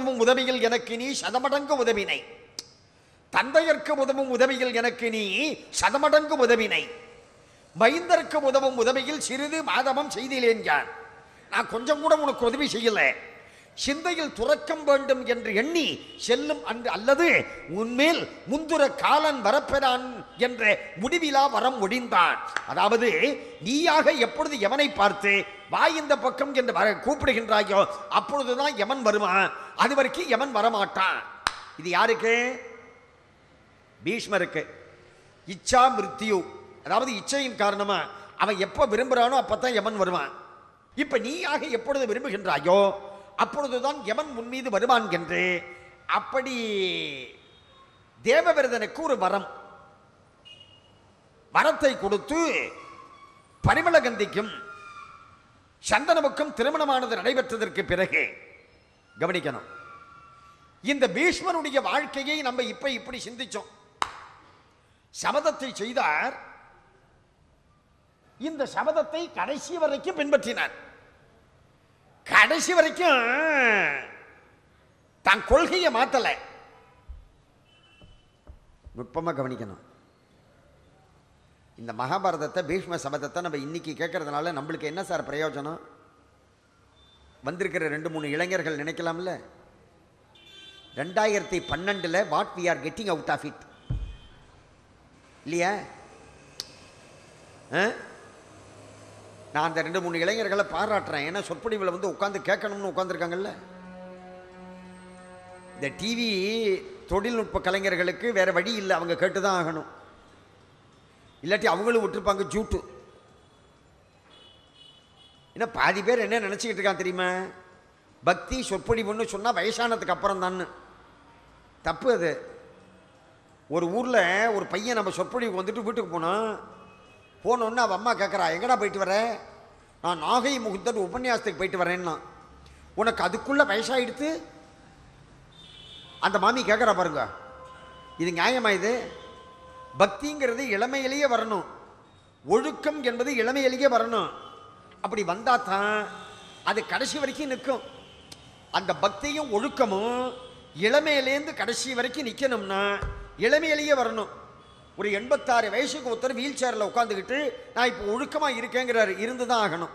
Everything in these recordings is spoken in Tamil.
உதவும் உதவியில் எனக்கு நீ சதமடங்கு உதவினை தந்தையர்க்கு உதவும் உதவியில் எனக்கு நீ சதமடங்கு உதவினை மைந்தருக்கு உதவும் உதவியில் சிறிது மாதவம் செய்திலேன் யான் நான் கொஞ்சம் கூட உனக்கு உதவி செய்யல சிந்தையில் துறக்கம் வேண்டும் என்று எண்ணி செல்லும் அன்று அல்லது உன்மேல் முந்துர காலன் வரப்பெறான் என்ற முடிவிலா வரம் ஒடிந்தான் அதாவது நீயாக எப்பொழுது எவனை பார்த்து வா இந்த பக்கம் என்று வர கூப்பிடுகின்றாயோ அப்பொழுதுதான் எவன் வருவான் அது வரைக்கும் எவன் வரமாட்டான் இது யாருக்கு பீஷ்மருக்கு இச்சா மிருத்யு அதாவது இச்சையின் காரணமா அவன் எப்போ விரும்புகிறானோ அப்பதான் யமன் வருவான் இப்ப நீயாக எப்பொழுது விரும்புகின்றாயோ அப்பொழுதுதான் யமன் முன் மீது வருவான் என்று அப்படி தேவவிரதனுக்கு ஒரு வரம் வரத்தை கொடுத்து பரிமளகந்திக்கும் சந்தனமுக்கும் திருமணமானது நடைபெற்றதற்கு பிறகு கவனிக்கணும் இந்த பீஷ்மருடைய வாழ்க்கையை நம்ம இப்ப இப்படி சிந்திச்சோம் சபதத்தை செய்தார் இந்த சபதத்தை கடைசி வரைக்கும் பின்பற்றினார் கடைசி வரைக்கும் தன் கொள்கையை மாத்தல நுட்பமா கவனிக்கணும் இந்த மகாபாரதத்தை பீஷ்ம சபதத்தை நம்ம இன்னைக்கு கேட்கறதுனால நம்மளுக்கு என்ன சார் பிரயோஜனம் வந்திருக்கிற ரெண்டு மூணு இளைஞர்கள் நினைக்கலாம்ல ரெண்டாயிரத்தி பன்னெண்டில் what we are getting out of it இல்லையா ஆ? நான் அந்த ரெண்டு மூணு இளைஞர்களை பாராட்டுறேன் ஏன்னா சொற்பொழிவில் வந்து உட்காந்து கேட்கணும்னு உட்காந்துருக்காங்கல்ல இந்த டிவி தொழில்நுட்ப கலைஞர்களுக்கு வேற வழி இல்லை அவங்க கேட்டு தான் ஆகணும் இல்லாட்டி அவங்களும் விட்டுருப்பாங்க ஜூட்டு ஏன்னா பாதி பேர் என்ன நினச்சிக்கிட்டு இருக்கான் தெரியுமா பக்தி சொற்பொழிவுன்னு சொன்னால் வயசானதுக்கு அப்புறம் தான் தப்பு அது ஒரு ஊரில் ஒரு பையன் நம்ம சொற்பொழிவுக்கு வந்துட்டு வீட்டுக்கு போனோம் போனோன்னு அவன் அம்மா கேட்குறா எங்கடா போயிட்டு வர நான் நாகை முகுந்தன் உபன்யாசத்துக்கு போயிட்டு வரேன்னா உனக்கு அதுக்குள்ளே வயசாயிடுத்து அந்த மாமி கேட்குறா பாருங்க இது நியாயமா இது பக்திங்கிறது இளமையிலேயே வரணும் ஒழுக்கம் என்பது இளமையிலேயே வரணும் அப்படி வந்தா தான் அது கடைசி வரைக்கும் நிற்கும் அந்த பக்தியும் ஒழுக்கமும் இளமையிலேருந்து கடைசி வரைக்கும் நிற்கணும்னா இளமையிலேயே வரணும் ஒரு எண்பத்தாறு வயசுக்கு ஒருத்தர் வீல் சேரில் உட்காந்துக்கிட்டு நான் இப்போ ஒழுக்கமாக இருக்கேங்கிறாரு இருந்து தான் ஆகணும்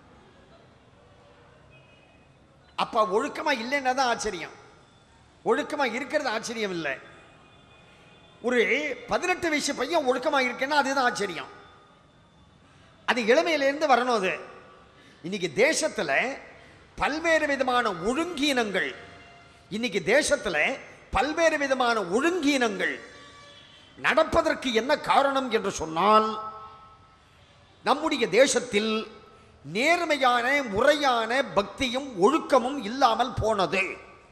அப்போ ஒழுக்கமாக இல்லைன்னா தான் ஆச்சரியம் ஒழுக்கமாக இருக்கிறது ஆச்சரியம் இல்லை ஒரு பதினெட்டு வயசு பையன் ஒழுக்கமாக இருக்கேன்னா அதுதான் ஆச்சரியம் அது இளமையிலேருந்து வரணும் அது இன்னைக்கு தேசத்தில் பல்வேறு விதமான ஒழுங்கீனங்கள் இன்னைக்கு தேசத்தில் பல்வேறு விதமான ஒழுங்கீனங்கள் நடப்பதற்கு என்ன காரணம் என்று சொன்னால் நம்முடைய தேசத்தில் நேர்மையான முறையான பக்தியும் ஒழுக்கமும் இல்லாமல் போனது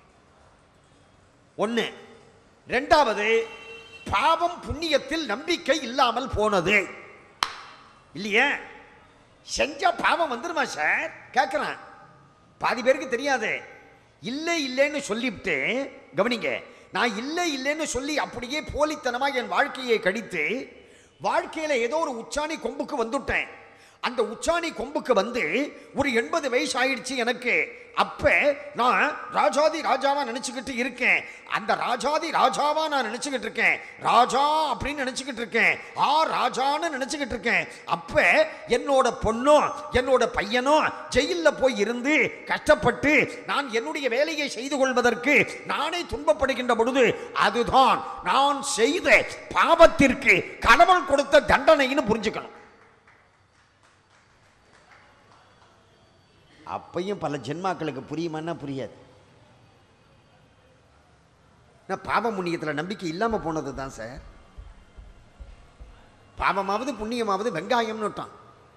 ஒன்று ரெண்டாவது பாவம் புண்ணியத்தில் நம்பிக்கை இல்லாமல் போனது இல்லையே செஞ்சா பாவம் வந்துருமா சார் கேட்குறேன் பாதி பேருக்கு தெரியாது இல்லை இல்லைன்னு சொல்லிவிட்டு கவனிங்க நான் இல்லை இல்லைன்னு சொல்லி அப்படியே போலித்தனமாக என் வாழ்க்கையை கடித்து வாழ்க்கையில் ஏதோ ஒரு உச்சாணி கொம்புக்கு வந்துட்டேன் அந்த உச்சாணி கொம்புக்கு வந்து ஒரு எண்பது வயசு ஆயிடுச்சு எனக்கு அப்ப நான் ராஜாதி ராஜாவா நினைச்சுக்கிட்டு இருக்கேன் அந்த ராஜாதி ராஜாவா நான் நினைச்சுக்கிட்டு இருக்கேன் ராஜா அப்படின்னு நினைச்சுக்கிட்டு இருக்கேன் ஆ ராஜான்னு நினைச்சுக்கிட்டு இருக்கேன் அப்ப என்னோட பொண்ணும் என்னோட பையனும் ஜெயில்ல போய் இருந்து கஷ்டப்பட்டு நான் என்னுடைய வேலையை செய்து கொள்வதற்கு நானே துன்பப்படுகின்ற பொழுது அதுதான் நான் செய்த பாவத்திற்கு கடவுள் கொடுத்த தண்டனைன்னு புரிஞ்சுக்கணும் அப்பையும் பல ஜென்மாக்களுக்கு புரியுமான்னா புரியாது நான் பாவ புண்ணியத்தில் நம்பிக்கை இல்லாமல் போனது தான் சார் பாவமாவது புண்ணியமாவது வெங்காயம்னு விட்டான்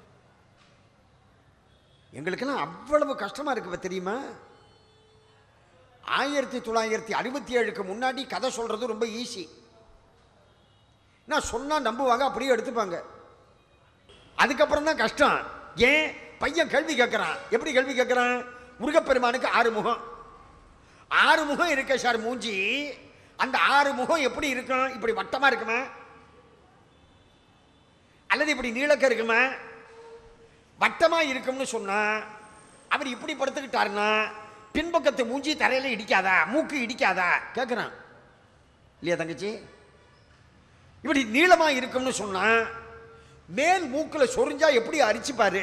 எங்களுக்கெல்லாம் அவ்வளவு கஷ்டமாக இருக்கு இப்ப தெரியுமா ஆயிரத்தி தொள்ளாயிரத்தி அறுபத்தி ஏழுக்கு முன்னாடி கதை சொல்கிறது ரொம்ப ஈஸி நான் சொன்னால் நம்புவாங்க அப்படியே எடுத்துப்பாங்க அதுக்கப்புறம் தான் கஷ்டம் ஏன் பையன் கேள்வி கேட்குறான் எப்படி கேள்வி கேட்குறான் முருகப்பெருமானுக்கு ஆறு முகம் ஆறு முகம் இருக்க சார் மூஞ்சி அந்த ஆறு முகம் எப்படி இருக்கும் இப்படி வட்டமா இருக்குமா அல்லது இப்படி நீளக்க இருக்குமா வட்டமா இருக்கும்னு சொன்னா அவர் இப்படி படுத்துக்கிட்டாருன்னா பின்பக்கத்து மூஞ்சி தரையில இடிக்காதா மூக்கு இடிக்காதா கேட்குறான் இல்லையா தங்கச்சி இப்படி நீளமா இருக்கும்னு சொன்னா மேல் மூக்குல சொரிஞ்சா எப்படி அரிச்சுப்பாரு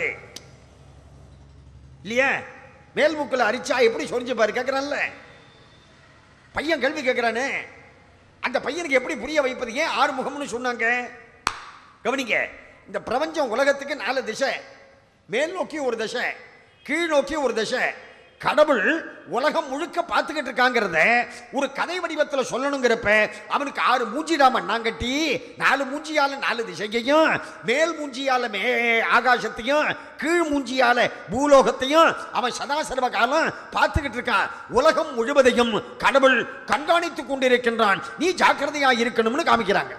இல்லையா மேல் மூக்குல அரிச்சா எப்படி சொரிஞ்சுப்பாரு கேட்குறான்ல பையன் கேள்வி கேட்குறானே அந்த பையனுக்கு எப்படி புரிய வைப்பது ஏன் ஆறுமுகம்னு சொன்னாங்க கவனிங்க இந்த பிரபஞ்சம் உலகத்துக்கு நாலு திசை மேல் நோக்கி ஒரு திசை கீழ் நோக்கி ஒரு திசை கடவுள் உலகம் முழுக்க பார்த்துக்கிட்டு இருக்காங்கிறத ஒரு கதை வடிவத்தில் சொல்லணுங்கிறப்ப அவனுக்கு ஆறு மூஞ்சிடா மண்ணாங்கட்டி நாலு மூஞ்சியால நாலு திசையையும் மேல் மூஞ்சியால மே ஆகாசத்தையும் கீழ் மூஞ்சியால பூலோகத்தையும் அவன் சதாசர்வ காலம் பார்த்துக்கிட்டு இருக்கான் உலகம் முழுவதையும் கடவுள் கண்காணித்துக் கொண்டிருக்கின்றான் நீ ஜாக்கிரதையா இருக்கணும்னு காமிக்கிறாங்க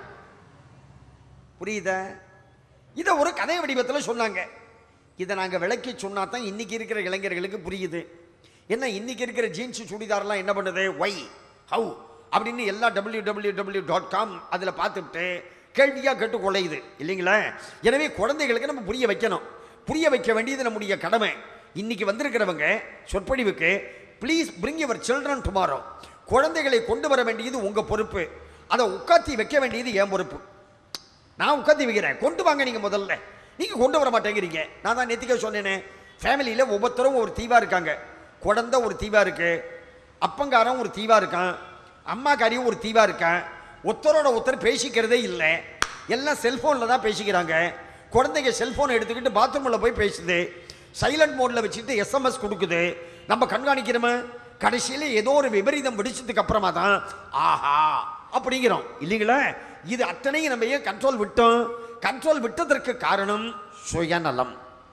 புரியுதா இதை ஒரு கதை வடிவத்தில் சொன்னாங்க இதை நாங்கள் விளக்கி சொன்னா தான் இன்னைக்கு இருக்கிற இளைஞர்களுக்கு புரியுது என்ன இன்னைக்கு இருக்கிற ஜீன்ஸ் சுடிதார்லாம் என்ன பண்ணுது ஒய் ஹவு அப்படின்னு எல்லா W W W dot com அதில் பார்த்துட்டு கேள்வியாக கேட்டு கொள்ளையுது இல்லைங்களா எனவே குழந்தைகளுக்கு நம்ம புரிய வைக்கணும் புரிய வைக்க வேண்டியது நம்முடைய கடமை இன்னைக்கு வந்திருக்கிறவங்க சொற்பொழிவுக்கு please bring your children tomorrow குழந்தைகளை கொண்டு வர வேண்டியது உங்கள் பொறுப்பு அதை உட்காத்தி வைக்க வேண்டியது என் பொறுப்பு நான் உட்காந்து வைக்கிறேன் கொண்டு வாங்க நீங்கள் முதல்ல நீங்கள் கொண்டு வர மாட்டேங்கிறீங்க நான் தான் நெத்திக்க சொன்னேனே ஃபேமிலியில் ஒவ்வொருத்தரும் ஒரு தீவா இருக்காங்க குழந்தை ஒரு தீவா இருக்கு அப்பங்காரன் ஒரு தீவா இருக்கான் அம்மாக்காரியும் ஒரு தீவா இருக்கான் ஒருத்தரோட ஒருத்தர் பேசிக்கிறதே இல்லை எல்லாம் செல்ஃபோனில் தான் பேசிக்கிறாங்க குழந்தைங்க செல்ஃபோன் எடுத்துக்கிட்டு பாத்ரூமில் போய் பேசுது சைலண்ட் மோடில் வச்சுட்டு எஸ்எம்எஸ் கொடுக்குது நம்ம கண்காணிக்கிறோமா கடைசியில் ஏதோ ஒரு விபரீதம் வெடிச்சதுக்கு அப்புறமா தான் ஆஹா அப்படிங்கிறோம் இல்லைங்களா இது அத்தனையும் நம்ம ஏன் கண்ட்ரோல் விட்டோம் கண்ட்ரோல் விட்டதற்கு காரணம் சுயநலம்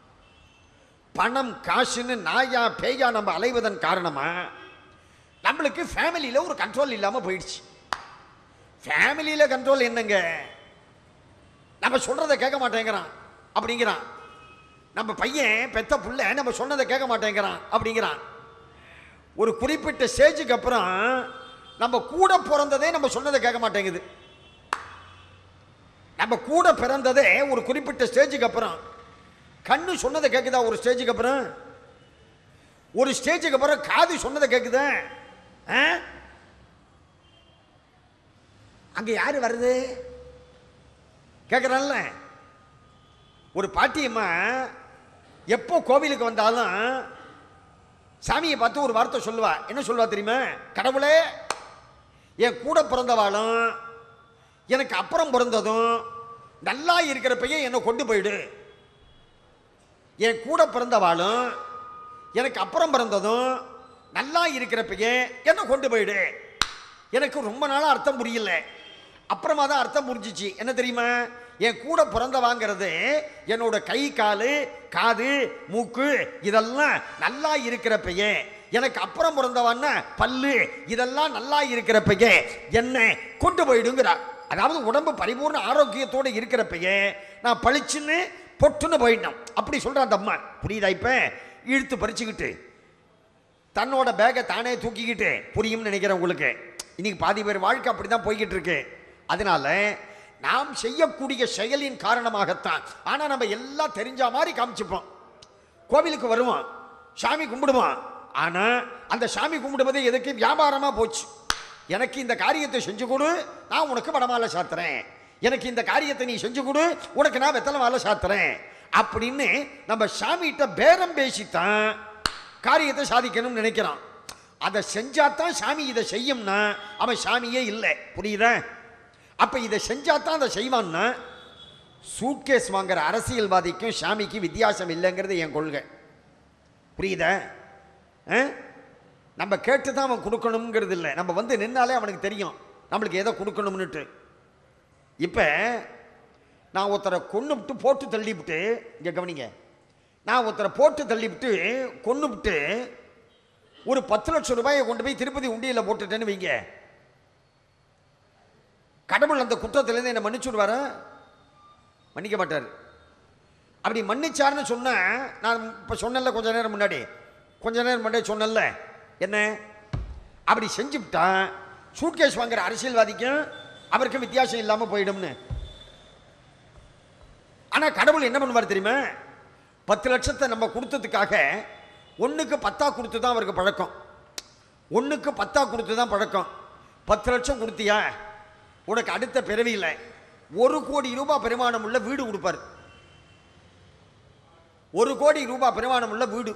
பணம் காசுன்னு நாயா பேயா நம்ம அலைவதன் காரணமா நம்மளுக்கு ஃபேமிலியில் ஒரு கண்ட்ரோல் இல்லாமல் போயிடுச்சு ஃபேமிலியில் கண்ட்ரோல் என்னங்க நம்ம சொல்றதை கேட்க மாட்டேங்கிறான் அப்படிங்கிறான் நம்ம பையன் பெத்த புள்ள நம்ம சொன்னதை கேட்க மாட்டேங்கிறான் அப்படிங்கிறான் ஒரு குறிப்பிட்ட ஸ்டேஜுக்கு அப்புறம் நம்ம கூட பிறந்ததே நம்ம சொன்னதை கேட்க மாட்டேங்குது நம்ம கூட பிறந்ததே ஒரு குறிப்பிட்ட ஸ்டேஜுக்கு அப்புறம் கண்ணு சொன்னதை கேட்குதா ஒரு ஸ்டேஜுக்கு அப்புறம் ஒரு ஸ்டேஜுக்கு அப்புறம் காது சொன்னதை கேட்குதா ஆ? அங்க யாரு வருது கேட்குறான்ல ஒரு பாட்டியம்மா எப்போ கோவிலுக்கு வந்தாலும் சாமியை பார்த்து ஒரு வார்த்தை சொல்லுவா என்ன சொல்லுவா தெரியுமா கடவுளே என் கூட பிறந்தவாளும் எனக்கு அப்புறம் பிறந்ததும் நல்லா இருக்கிற பையன் என்னை கொண்டு போயிடு என் கூட பிறந்தவாளும் எனக்கு அப்புறம் பிறந்ததும் நல்லா இருக்கிற பையன் என்னை கொண்டு போயிடு எனக்கு ரொம்ப நாளாக அர்த்தம் புரியல அப்புறமா தான் அர்த்தம் புரிஞ்சிச்சு என்ன தெரியுமா என் கூட பிறந்தவாங்கிறது என்னோட கை காலு காது மூக்கு இதெல்லாம் நல்லா இருக்கிற பையன் எனக்கு அப்புறம் பிறந்தவன்னா பல்லு இதெல்லாம் நல்லா இருக்கிற பையன் என்ன கொண்டு போயிடுங்கிறா அதாவது உடம்பு பரிபூர்ண ஆரோக்கியத்தோட இருக்கிற பையன் நான் பளிச்சுன்னு பொட்டுன்னு போயிடணும் அப்படி சொல்ற அந்த அம்மா புரியுதா இப்ப இழுத்து பறிச்சுக்கிட்டு தன்னோட பேக்கை தானே தூக்கிக்கிட்டு புரியும்னு நினைக்கிறேன் உங்களுக்கு இன்னைக்கு பாதி பேர் வாழ்க்கை அப்படி தான் போய்கிட்டு இருக்கு அதனால நாம் செய்யக்கூடிய செயலின் காரணமாகத்தான் ஆனால் நம்ம எல்லாம் தெரிஞ்ச மாதிரி காமிச்சுப்போம் கோவிலுக்கு வருவான் சாமி கும்பிடுவான் ஆனால் அந்த சாமி கும்பிடுவது எதுக்கு வியாபாரமாக போச்சு எனக்கு இந்த காரியத்தை செஞ்சு கொடு நான் உனக்கு வடமாலை சாத்துறேன் எனக்கு இந்த காரியத்தை நீ செஞ்சு கொடு உனக்கு நான் வெத்தலை மாலை சாத்துறேன் அப்படின்னு நம்ம சாமிகிட்ட பேரம் பேசித்தான் காரியத்தை சாதிக்கணும்னு நினைக்கிறான் அதை செஞ்சாதான் சாமி இதை செய்யும்னா அவன் சாமியே இல்லை புரியுதா அப்ப இதை செஞ்சாதான் அதை செய்வான்னா சூட்கேஸ் வாங்குற அரசியல்வாதிக்கும் சாமிக்கு வித்தியாசம் இல்லைங்கிறது என் கொள்கை புரியுதா ஆ? நம்ம கேட்டு தான் அவன் கொடுக்கணுங்கிறது இல்லை நம்ம வந்து நின்னாலே அவனுக்கு தெரியும் நம்மளுக்கு எதை கொடுக்கணும்னுட்டு இப்போ நான் ஒருத்தரை கொன்னுவிட்டு போட்டு தள்ளிவிட்டு இங்கே கவனிங்க நான் ஒருத்தரை போட்டு தள்ளிவிட்டு கொன்னுவிட்டு ஒரு பத்து லட்சம் ரூபாயை கொண்டு போய் திருப்பதி உண்டியலில் போட்டுட்டேன்னு வைங்க கடவுள் அந்த குற்றத்திலேருந்து என்னை மன்னிச்சுடுவாரா மன்னிக்க மாட்டார் அப்படி மன்னிச்சாருன்னு சொன்னா நான் இப்போ சொன்னேன்ல கொஞ்ச நேரம் முன்னாடி கொஞ்ச நேரம் முன்னாடி சொன்னேன்ல என்ன அப்படி செஞ்சுவிட்டா சூட்கேஸ் வாங்குற அரசியல்வாதிக்கும் அவருக்கும் வித்தியாசம் இல்லாமல் போயிடும்னு ஆனால் கடவுள் என்ன பண்ணுவார் தெரியுமா பத்து லட்சத்தை நம்ம கொடுத்ததுக்காக ஒன்றுக்கு பத்தா கொடுத்து தான் அவருக்கு பழக்கம் ஒன்றுக்கு பத்தா கொடுத்து தான் பழக்கம் பத்து லட்சம் கொடுத்தியா உனக்கு அடுத்த பிறவியில் ஒரு கோடி ரூபாய் பெருமானம் உள்ள வீடு கொடுப்பார் ஒரு கோடி ரூபாய் பெருமானம் உள்ள வீடு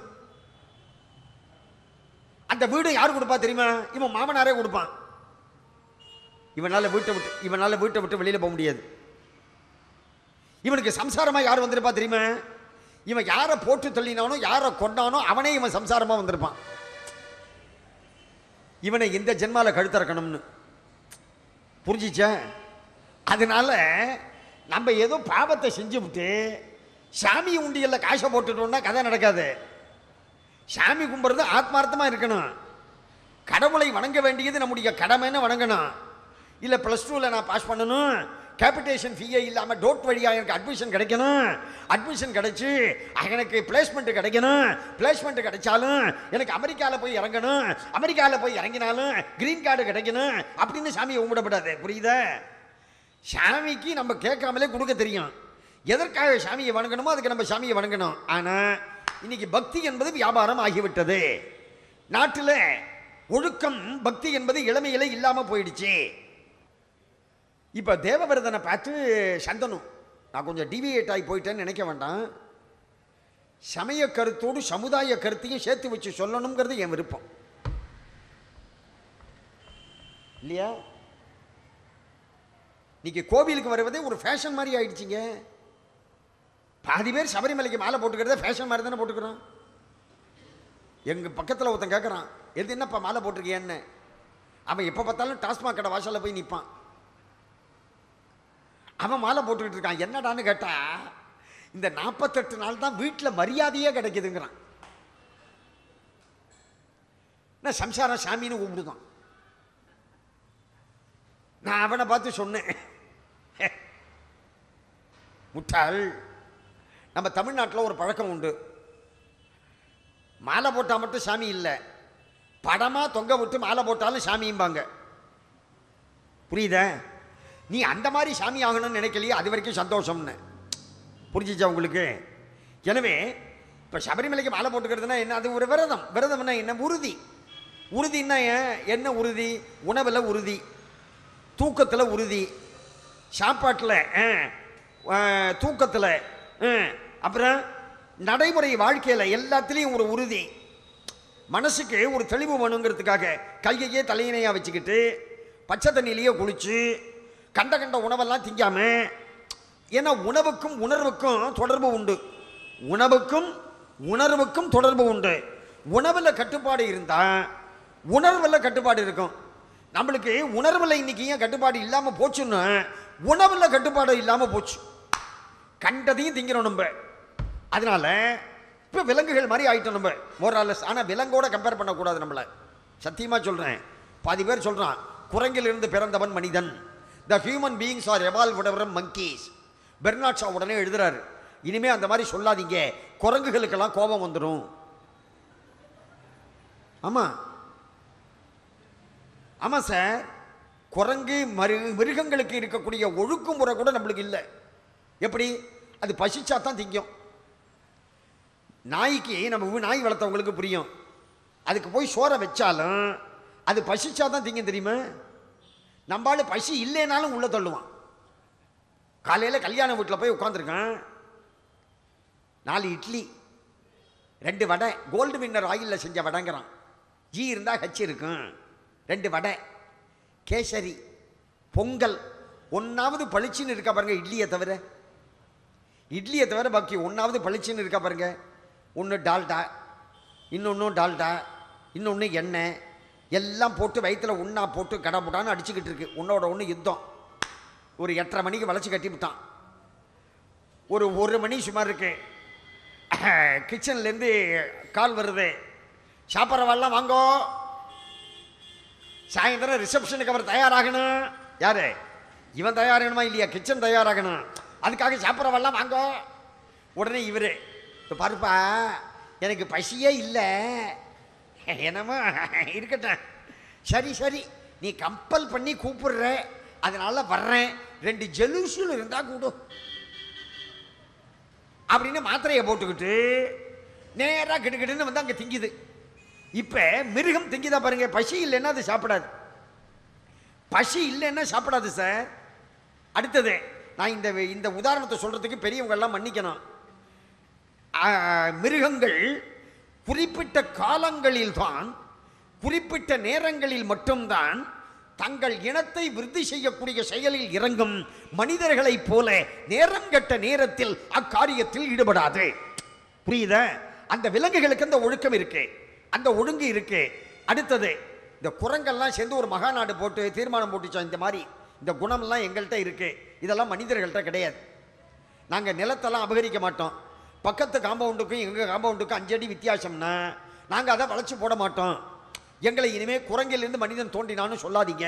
அந்த வீடு யார் கொடுப்பா தெரியுமா இவன் மாமனாரே கொடுப்பான் இவனால வீட்டை விட்டு இவனால வீட்டை விட்டு வெளியில போக முடியாது இவனுக்கு சம்சாரமா யார் வந்திருப்பா தெரியுமா இவன் யாரை போட்டு தள்ளினானோ யாரை கொண்டானோ அவனே இவன் சம்சாரமா வந்திருப்பான் இவனை இந்த ஜென்மால கழுத்தறக்கணும்னு புரிஞ்சிச்சா அதனால நம்ம ஏதோ பாவத்தை செஞ்சு விட்டு சாமி உண்டியல்ல காசை போட்டுட்டோம்னா கதை நடக்காது சாமி கும்பிட்றது ஆத்மார்த்தமா இருக்கணும் கடவுளை வணங்க வேண்டியது நம்முடைய கடமைன்னு வணங்கணும் இல்லை ப்ளஸ் டூவில் நான் பாஸ் பண்ணணும் கேபிட்டேஷன் ஃபீயே இல்லாமல் டோட் வழியாக எனக்கு அட்மிஷன் கிடைக்கணும் அட்மிஷன் கிடைச்சி எனக்கு பிளேஸ்மெண்ட் கிடைக்கணும் பிளேஸ்மெண்ட் கிடைச்சாலும் எனக்கு அமெரிக்காவில் போய் இறங்கணும் அமெரிக்காவில் போய் இறங்கினாலும் கிரீன் கார்டு கிடைக்கணும் அப்படின்னு சாமியை கும்பிடப்படாது புரியுதா சாமிக்கு நம்ம கேட்காமலே கொடுக்க தெரியும் எதற்காக சாமியை வணங்கணுமோ அதுக்கு நம்ம சாமியை வணங்கணும் ஆனால் இன்னைக்கு பக்தி என்பது வியாபாரம் ஆகிவிட்டது நாட்டில் ஒழுக்கம் பக்தி என்பது இளமையில இல்லாமல் போயிடுச்சு இப்போ தேவவிரதனை பார்த்து சந்தனு நான் கொஞ்சம் டிவியேட் ஆகி போயிட்டேன்னு நினைக்க வேண்டாம் சமய கருத்தோடு சமுதாய கருத்தையும் சேர்த்து வச்சு சொல்லணுங்கிறது என் விருப்பம் இல்லையா இன்னைக்கு கோவிலுக்கு வருவதே ஒரு ஃபேஷன் மாதிரி ஆயிடுச்சுங்க பாதி பேர் சபரிமலைக்கு மாலை போட்டுக்கிறதே ஃபேஷன் மாதிரி தானே போட்டுக்கிறோம் எங்கள் பக்கத்தில் ஒருத்தன் கேட்குறான் எது என்னப்பா மாலை போட்டிருக்கியன்னு அவன் எப்போ பார்த்தாலும் டாஸ்மாக் கடை வாசலில் போய் நிற்பான் அவன் மாலை போட்டுக்கிட்டு இருக்கான் என்னடான்னு கேட்டா இந்த நாற்பத்தெட்டு நாள் தான் வீட்டில் மரியாதையே கிடைக்குதுங்கிறான் நான் சம்சாரம் சாமின்னு கூப்பிடுதான் நான் அவனை பார்த்து சொன்னேன் முட்டாள் நம்ம தமிழ்நாட்டில் ஒரு பழக்கம் உண்டு மாலை போட்டால் மட்டும் சாமி இல்லை படமாக தொங்க விட்டு மாலை போட்டாலும் சாமியும்பாங்க புரியுதா நீ அந்த மாதிரி சாமி ஆகணும்னு நினைக்கலையே அது வரைக்கும் சந்தோஷம்னு புரிஞ்சிச்சா உங்களுக்கு எனவே இப்போ சபரிமலைக்கு மாலை போட்டுக்கிறதுனா என்ன அது ஒரு விரதம் விரதம்னா என்ன உறுதி உறுதின்னா ஏன் என்ன உறுதி உணவில் உறுதி தூக்கத்தில் உறுதி சாப்பாட்டில் தூக்கத்தில் அப்புறம் நடைமுறை வாழ்க்கையில் எல்லாத்துலேயும் ஒரு உறுதி மனசுக்கு ஒரு தெளிவு வேணுங்கிறதுக்காக கையையே தலையினையாக வச்சுக்கிட்டு பச்சை தண்ணியிலேயே குளிச்சு கண்ட கண்ட உணவெல்லாம் திங்காம ஏன்னா உணவுக்கும் உணர்வுக்கும் தொடர்பு உண்டு உணவுக்கும் உணர்வுக்கும் தொடர்பு உண்டு உணவில் கட்டுப்பாடு இருந்தால் உணர்வில் கட்டுப்பாடு இருக்கும் நம்மளுக்கு உணர்வில் இன்னைக்கு ஏன் கட்டுப்பாடு இல்லாமல் போச்சுன்னு உணவில் கட்டுப்பாடு இல்லாமல் போச்சு கண்டதையும் திங்கிறோம் நம்ம அதனால இப்போ விலங்குகள் மாதிரி ஆயிட்டோம் நம்ம மோரலஸ் ஆனால் விலங்கோட கம்பேர் பண்ணக்கூடாது நம்மளை சத்தியமாக சொல்கிறேன் பாதி பேர் சொல்கிறான் குரங்கிலிருந்து பிறந்தவன் மனிதன் the human beings are evolve monkeys Bernard Shaw உடனே எழுதுறாரு இனிமே அந்த மாதிரி சொல்லாதீங்க குரங்குகளுக்கெல்லாம் கோபம் வந்துடும் ஆமாம் ஆமாம் சார் குரங்கு மரு மிருகங்களுக்கு இருக்கக்கூடிய ஒழுக்குமுறை கூட நம்மளுக்கு இல்லை எப்படி அது பசிச்சா தான் திங்கும் நாய்க்கு நம்ம வீ- நாய் வளர்த்தவங்களுக்கு புரியும் அதுக்கு போய் சோறை வச்சாலும் அது பசிச்சா தான் திங்கும் தெரியுமா நம்மளால பசி இல்லைனாலும் உள்ள தள்ளுவான் காலையில் கல்யாண வீட்டில் போய் உட்காந்துருக்கான் நாலு இட்லி ரெண்டு வடை கோல்டு வின்னர் ஆயிலில் செஞ்ச வடைங்கிறான் ஜீ இருந்தால் ஹச் இருக்கும் ரெண்டு வடை கேசரி பொங்கல் ஒன்றாவது பளிச்சுன்னு இருக்கா பாருங்க இட்லியை தவிர இட்லியை தவிர பாக்கி ஒன்றாவது பளிச்சுன்னு இருக்கா பாருங்க ஒன்று டால்டா இன்னொன்று டால்டா இன்னொன்று எண்ணெய் எல்லாம் போட்டு வயித்துல உண்ணா போட்டு கடமுடான்னு அடிச்சுக்கிட்டு இருக்கு உன்னோட ஒன்று யுத்தம் ஒரு எட்டரை மணிக்கு வளைச்சு கட்டி விட்டான் ஒரு ஒரு மணி சுமார் இருக்கு கிச்சன்லேருந்து கால் வருது சாப்பிட்றவாள்லாம் வாங்கோ சாயந்தரம் ரிசப்ஷனுக்கு அவர் தயாராகணும் யாரு இவன் தயாராகணுமா இல்லையா கிச்சன் தயாராகணும் அதுக்காக சாப்பிட்றவெல்லாம் வாங்கோ உடனே இவர் இப்போ பாருப்பா எனக்கு பசியே இல்லை என்னமோ இருக்கட்டும் சரி சரி நீ கம்பல் பண்ணி கூப்பிடுற அதனால வர்றேன் ரெண்டு ஜெலூசியில் இருந்தால் கூடும் அப்படின்னு மாத்திரையை போட்டுக்கிட்டு நேராக கிடுகிடுன்னு வந்து அங்கே திங்குது இப்ப மிருகம் திங்கிதா பாருங்க பசி இல்லைன்னா அது சாப்பிடாது பசி இல்லைன்னா சாப்பிடாது சார் அடுத்தது நான் இந்த இந்த உதாரணத்தை சொல்றதுக்கு பெரியவங்க எல்லாம் மன்னிக்கணும் ஆ, மிருகங்கள் குறிப்பிட்ட காலங்களில் தான் குறிப்பிட்ட நேரங்களில் மட்டும்தான் தங்கள் இனத்தை விருத்தி செய்யக்கூடிய செயலில் இறங்கும் மனிதர்களைப் போல நேரம் கெட்ட நேரத்தில் அக்காரியத்தில் ஈடுபடாது புரியுதா அந்த விலங்குகளுக்கு அந்த ஒழுக்கம் இருக்கு அந்த ஒழுங்கு இருக்கு அடுத்தது இந்த குரங்கெல்லாம் சேர்ந்து ஒரு மகாநாடு போட்டு தீர்மானம் போட்டுச்சோம் இந்த மாதிரி இந்த குணம்லாம் எங்கள்கிட்ட இருக்கு இதெல்லாம் மனிதர்கள்ட்ட கிடையாது நாங்கள் நிலத்தெல்லாம் அபகரிக்க மாட்டோம் பக்கத்து காம்பவுண்டுக்கும் எங்கள் காம்பவுண்டுக்கும் அஞ்சு அடி வித்தியாசம்னா நாங்கள் அதை வளைச்சு போட மாட்டோம் எங்களை இனிமேல் குரங்கிலிருந்து மனிதன் தோண்டினான்னு சொல்லாதீங்க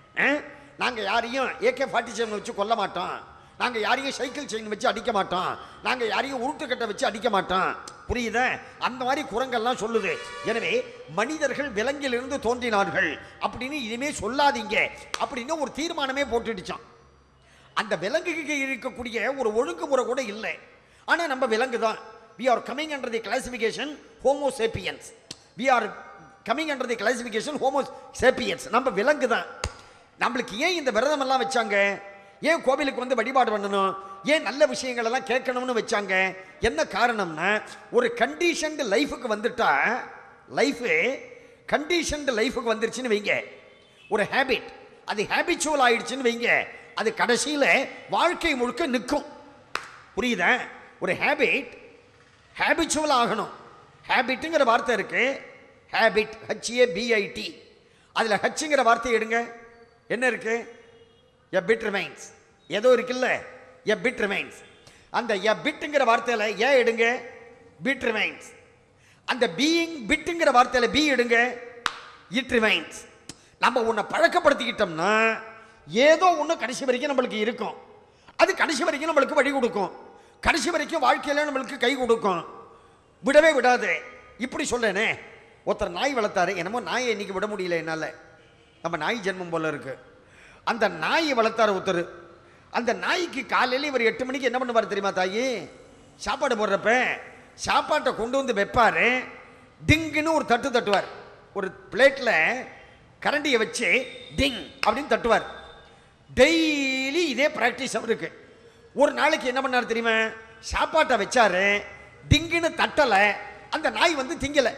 நாங்கள் யாரையும் ஏகே ஃபார்ட்டி செவன் வச்சு கொல்ல மாட்டோம் நாங்கள் யாரையும் சைக்கிள் செயின் வச்சு அடிக்க மாட்டோம் நாங்கள் யாரையும் உருட்டுக்கட்டை வச்சு அடிக்க மாட்டோம் புரியுதா அந்த மாதிரி குரங்கெல்லாம் சொல்லுது எனவே மனிதர்கள் விலங்கிலிருந்து தோன்றினார்கள் அப்படின்னு இனிமே சொல்லாதீங்க அப்படின்னு ஒரு தீர்மானமே போட்டுடுச்சான் அந்த விலங்குக்கு இருக்கக்கூடிய ஒரு ஒழுங்குமுறை கூட இல்லை ஆனால் நம்ம விலங்கு தான் we are coming under the classification homo sapiens we are coming under the classification homo sapiens நம்ம விலங்கு தான் நம்மளுக்கு ஏன் இந்த விரதம் எல்லாம் வச்சாங்க ஏன் கோவிலுக்கு வந்து வழிபாடு பண்ணணும் ஏன் நல்ல விஷயங்கள் எல்லாம் கேட்கணும்னு வச்சாங்க என்ன காரணம்னா ஒரு கண்டிஷன்டு லைஃபுக்கு வந்துட்டா லைஃபு கண்டிஷன்டு லைஃபுக்கு வந்துருச்சுன்னு வைங்க ஒரு ஹேபிட் அது ஹேபிச்சுவல் ஆயிடுச்சுன்னு வைங்க அது கடைசியில் வாழ்க்கை முழுக்க நிற்கும் புரியுதா ஒரு ஹேபிட் ஹேபிச்சுவல் ஆகணும் ஹேபிட்டுங்கிற வார்த்தை இருக்கு ஹேபிட் ஹச்ஏ பிஐடி அதில் ஹச்சுங்கிற வார்த்தை எடுங்க என்ன இருக்கு எ பிட் ரிமைன்ஸ் ஏதோ இருக்குல்ல எ பிட் ரிமைன்ஸ் அந்த எ பிட்டுங்கிற வார்த்தையில் ஏ எடுங்க பிட் ரிமைன்ஸ் அந்த பீயிங் பிட்டுங்கிற வார்த்தையில் பி எடுங்க இட் ரிமைன்ஸ் நம்ம உன்னை பழக்கப்படுத்திக்கிட்டோம்னா ஏதோ ஒன்று கடைசி வரைக்கும் நம்மளுக்கு இருக்கும் அது கடைசி வரைக்கும் நம்மளுக்கு வழி கொடுக்கும் கடைசி வரைக்கும் வாழ்க்கையில நம்மளுக்கு கை கொடுக்கும் விடவே விடாது இப்படி சொல்றேனே ஒருத்தர் நாய் வளர்த்தாரு என்னமோ நாயை இன்னைக்கு விட முடியல என்னால் நம்ம நாய் ஜென்மம் போல இருக்கு அந்த நாயை வளர்த்தாரு ஒருத்தர் அந்த நாய்க்கு காலையில் இவர் எட்டு மணிக்கு என்ன பண்ணுவார் தெரியுமா தாயி சாப்பாடு போடுறப்ப சாப்பாட்டை கொண்டு வந்து வைப்பாரு டிங்குன்னு ஒரு தட்டு தட்டுவார் ஒரு பிளேட்டில் கரண்டியை வச்சு டிங் அப்படின்னு தட்டுவார் டெய்லி இதே ப்ராக்டிஸ் அவருக்கு ஒரு நாளைக்கு என்ன பண்ணார் தெரியுமா சாப்பாட்டை வச்சாரு டிங்குன்னு தட்டலை அந்த நாய் வந்து திங்கலை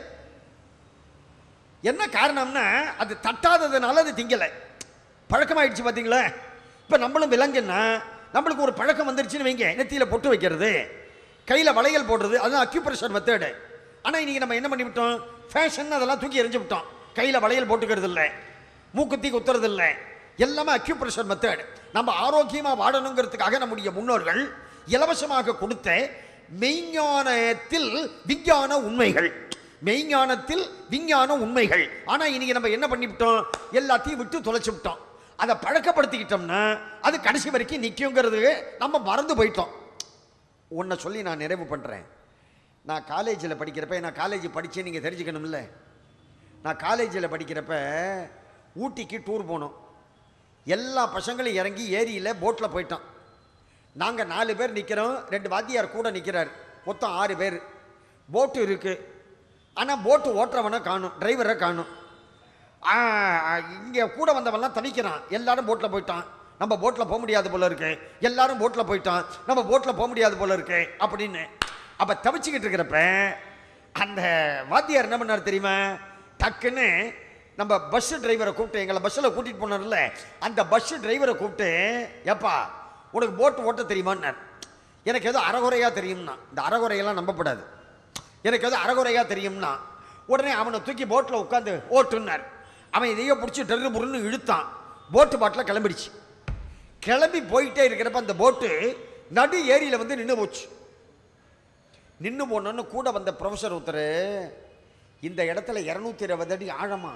என்ன காரணம்னா அது தட்டாததுனால அது திங்கலை பழக்கமாயிடுச்சு பார்த்தீங்களா இப்போ நம்மளும் விலங்குன்னா நம்மளுக்கு ஒரு பழக்கம் வந்துருச்சுன்னு வைங்க நெத்தியில் பொட்டு வைக்கிறது கையில் வளையல் போடுறது அதுதான் அக்யூப்ரெஷர் மெத்தடு ஆனால் இன்னைக்கு நம்ம என்ன பண்ணிவிட்டோம் ஃபேஷன் அதெல்லாம் தூக்கி எறிஞ்சு விட்டோம் கையில் வளையல் போட்டுக்கிறது இல்லை மூக்குத்தி குத்துறது இல்லை எல்லாமே அக்யூப்ரெஷர் மெத்தட் நம்ம ஆரோக்கியமாக வாழணுங்கிறதுக்காக நம்முடைய முன்னோர்கள் இலவசமாக கொடுத்த மெய்ஞானத்தில் விஞ்ஞான உண்மைகள் மெய்ஞானத்தில் விஞ்ஞான உண்மைகள் ஆனா இன்னைக்கு நம்ம என்ன பண்ணிவிட்டோம் எல்லாத்தையும் விட்டு தொலைச்சு விட்டோம் அதை பழக்கப்படுத்திக்கிட்டோம்னா அது கடைசி வரைக்கும் நிற்குங்கிறது நம்ம மறந்து போயிட்டோம் உன்னை சொல்லி நான் நிறைவு பண்ணுறேன் நான் காலேஜில் படிக்கிறப்ப நான் காலேஜ் படித்தேன் நீங்கள் தெரிஞ்சுக்கணும்ல நான் காலேஜில் படிக்கிறப்ப ஊட்டிக்கு டூர் போனோம் எல்லா பசங்களும் இறங்கி ஏரியில் போட்டில் போயிட்டோம் நாங்கள் நாலு பேர் நிற்கிறோம் ரெண்டு வாத்தியார் கூட நிற்கிறார் மொத்தம் ஆறு பேர் போட்டு இருக்குது ஆனால் போட்டு ஓட்டுறவனை காணும் டிரைவரை காணும் இங்கே கூட வந்தவன்லாம் தவிக்கிறான் எல்லாரும் போட்டில் போயிட்டான் நம்ம போட்டில் போக முடியாது போல இருக்கு எல்லாரும் போட்டில் போயிட்டான் நம்ம போட்டில் போக முடியாது போல இருக்கு அப்படின்னு அப்போ தவிச்சுக்கிட்டு இருக்கிறப்ப அந்த வாத்தியார் என்ன பண்ணார் தெரியுமா டக்குன்னு நம்ம பஸ் டிரைவரை கூப்பிட்டு எங்களை பஸ்ஸில் கூட்டிகிட்டு போனார்ல அந்த பஸ் டிரைவரை கூப்பிட்டு ஏப்பா உனக்கு போட்டு ஓட்ட தெரியுமான்னார் எனக்கு ஏதோ அறகுறையாக தெரியும்னா இந்த அறகுறையெல்லாம் நம்பப்படாது எனக்கு ஏதோ அறகுறையாக தெரியும்னா உடனே அவனை தூக்கி போட்டில் உட்காந்து ஓட்டுன்னார் அவன் இதையோ பிடிச்சி டெரு புருன்னு இழுத்தான் போட்டு பாட்டில் கிளம்பிடுச்சு கிளம்பி போயிட்டே இருக்கிறப்ப அந்த போட்டு நடு ஏரியில் வந்து நின்று போச்சு நின்று போனோன்னு கூட வந்த ப்ரொஃபஸர் ஒருத்தர் இந்த இடத்துல இரநூத்தி இருபது அடி ஆழமா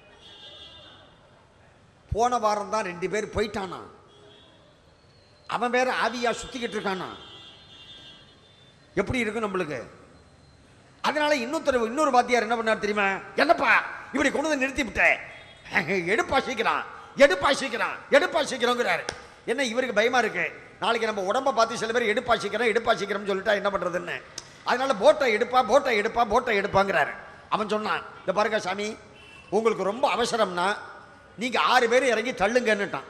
போன வாரம் தான் ரெண்டு பேர் போயிட்டானா அவன் வேற ஆவியா சுத்திக்கிட்டு இருக்கானா எப்படி இருக்கும் நம்மளுக்கு அதனால இன்னொருத்தர் இன்னொரு வாத்தியார் என்ன பண்ணார் தெரியுமா என்னப்பா இப்படி கொண்டு வந்து நிறுத்தி விட்டேன் எடுப்பா சீக்கிரம் எடுப்பா சீக்கிரம் எடுப்பா சீக்கிரங்கிறாரு என்ன இவருக்கு பயமா இருக்கு நாளைக்கு நம்ம உடம்ப பார்த்து சில பேர் எடுப்பா சீக்கிரம் எடுப்பா சீக்கிரம்னு சொல்லிட்டா என்ன பண்றதுன்னு அதனால போட்டை எடுப்பா போட்டை எடுப்பா போட்டை எடுப்பாங்கிறாரு அவன் சொன்னான் இந்த பாருங்க சாமி உங்களுக்கு ரொம்ப அவசரம்னா நீங்க ஆறு பேர் இறங்கி தள்ளுங்கன்னுட்டான்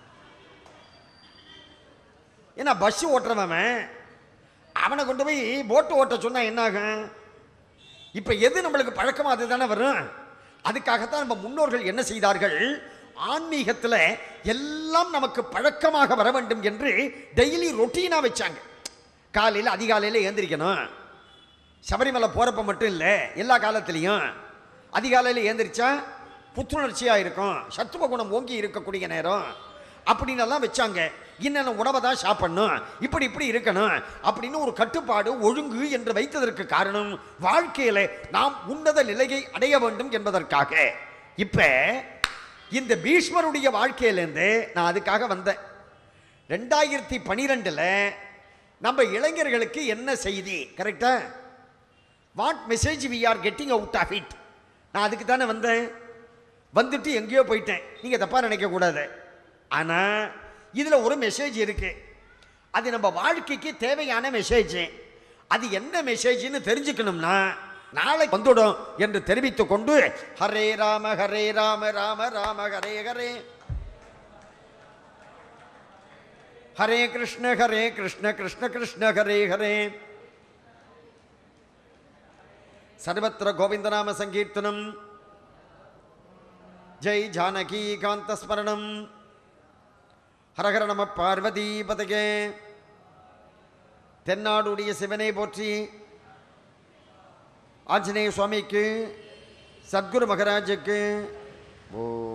ஏன்னா பஸ் ஓட்டுறவன் அவனை கொண்டு போய் போட்டு ஓட்ட சொன்னா என்ன ஆகும் இப்ப எது நம்மளுக்கு பழக்கமா அதுதானே வரும் அதுக்காகத்தான் நம்ம முன்னோர்கள் என்ன செய்தார்கள் ஆன்மீகத்துல எல்லாம் நமக்கு பழக்கமாக வர வேண்டும் என்று டெய்லி ரொட்டீனா வச்சாங்க காலையில் அதிகாலையில் ஏந்திரிக்கணும் சபரிமலை போறப்ப மட்டும் இல்லை எல்லா காலத்துலேயும் அதிகாலையில் ஏந்திரிச்சா புத்துணர்ச்சியாக இருக்கும் சத்துவ குணம் ஓங்கி இருக்கக்கூடிய நேரம் அப்படின்னு எல்லாம் வச்சாங்க இன்னென்ன உணவை தான் சாப்பிடணும் இப்படி இப்படி இருக்கணும் அப்படின்னு ஒரு கட்டுப்பாடு ஒழுங்கு என்று வைத்ததற்கு காரணம் வாழ்க்கையில நாம் உன்னத நிலையை அடைய வேண்டும் என்பதற்காக இப்ப இந்த பீஷ்மருடைய வாழ்க்கையிலேருந்து நான் அதுக்காக வந்தேன் ரெண்டாயிரத்தி பனிரெண்டுல நம்ம இளைஞர்களுக்கு என்ன செய்தி கரெக்டா what message we are getting out of it நான் அதுக்கு தானே வந்தேன் வந்துட்டு எங்கேயோ போயிட்டேன் நீங்கள் தப்பாக நினைக்கக்கூடாது ஆனால் இதில் ஒரு மெசேஜ் இருக்கு அது நம்ம வாழ்க்கைக்கு தேவையான மெசேஜ் அது என்ன மெசேஜ்னு தெரிஞ்சுக்கணும்னா நாளை வந்துடும் என்று தெரிவித்துக் கொண்டு ஹரே ராம ஹரே ராம ராம ராம ஹரே ஹரே ஹரே கிருஷ்ண ஹரே கிருஷ்ண கிருஷ்ண கிருஷ்ண ஹரே ஹரே சர்வத்திர கோவிந்தநாம சங்கீர்த்தனம் ஜெய் ஜானகி காந்தஸ்மரணம் ஹரஹர நம பார்வதி பதகே தென்னாடுடைய சிவனை போற்றி ஆஞ்சநேய சுவாமிக்கு சத்குரு மகராஜுக்கு ஓ